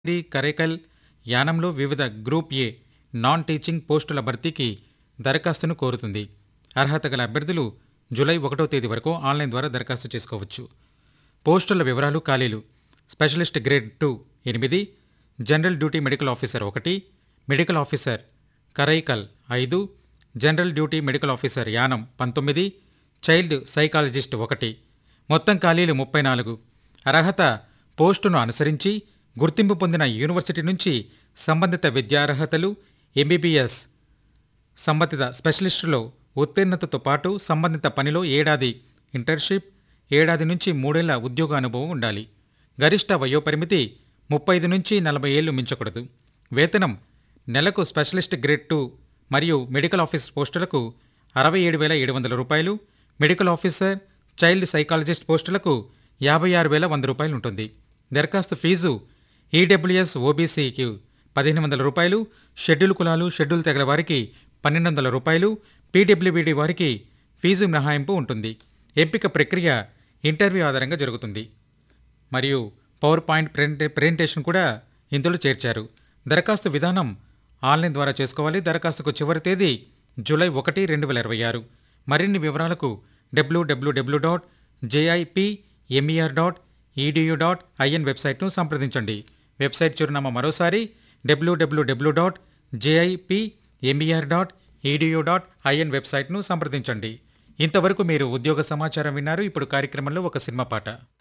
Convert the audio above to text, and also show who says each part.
Speaker 1: D Karaikal యానంలో వివిధ group A non teaching పోస్టుల భర్తీకి దరఖాస్తును కోరుతుంది అర్హత గల అభ్యర్థులు జూలై ఒకటో తేదీ వరకు ఆన్లైన్ ద్వారా దరఖాస్తు చేసుకోవచ్చు పోస్టుల వివరాలు ఖాళీలు స్పెషలిస్ట్ గ్రేడ్ టూ ఎనిమిది జనరల్ డ్యూటీ మెడికల్ ఆఫీసర్ ఒకటి మెడికల్ ఆఫీసర్ కరైకల్ ఐదు general duty medical officer Yanam పంతొమ్మిది చైల్డ్ సైకాలజిస్ట్ ఒకటి మొత్తం ఖాళీలు ముప్పై నాలుగు అర్హత పోస్టును అనుసరించి గుర్తింపు పొందిన యూనివర్సిటీ నుంచి సంబంధిత విద్యార్హతలు ఎంబీబీఎస్ సంబంధిత స్పెషలిస్టులో ఉత్తీర్ణతతో పాటు సంబంధిత పనిలో ఏడాది ఇంటర్న్షిప్ ఏడాది నుంచి మూడేళ్ల ఉద్యోగ అనుభవం ఉండాలి గరిష్ట వయోపరిమితి ముప్పై ఐదు నుంచి నలభై ఏళ్లు మించకూడదు వేతనం నెలకు స్పెషలిస్ట్ గ్రేడ్ టూ మరియు మెడికల్ ఆఫీసర్ పోస్టులకు అరవై ఏడు వేల ఏడు వందల రూపాయలు మెడికల్ ఆఫీసర్ చైల్డ్ సైకాలజిస్ట్ పోస్టులకు యాభై ఆరు వేల వంద రూపాయలు ఉంటుంది దరఖాస్తు ఫీజు ఈడబ్ల్యూఎస్ ఓబీసీకి పదిహేను వందల రూపాయలు షెడ్యూల్ కులాలు షెడ్యూల్ తెగల వారికి పన్నెండు వందల రూపాయలు పీడబ్ల్యూబీడీ వారికి ఫీజు మినహాయింపు ఉంటుంది ఎంపిక ప్రక్రియ ఇంటర్వ్యూ ఆధారంగా జరుగుతుంది మరియు పవర్ పాయింట్ ప్రెజెంటే ప్రెజెంటేషన్ కూడా ఇందులో చేర్చారు దరఖాస్తు విధానం ఆన్లైన్ ద్వారా చేసుకోవాలి దరఖాస్తుకు చివరి తేదీ జూలై ఒకటి రెండు వేల ఇరవై ఆరు మరిన్ని వివరాలకు WWW dot JIPMER dot EDU dot IN వెబ్సైట్ను సంప్రదించండి వెబ్సైట్ చిరునామా మరోసారి WWW dot JIPMER dot EDU dot IN వెబ్సైట్ను సంప్రదించండి ఇంతవరకు మీరు ఉద్యోగ సమాచారం విన్నారు ఇప్పుడు కార్యక్రమంలో ఒక సినిమా పాట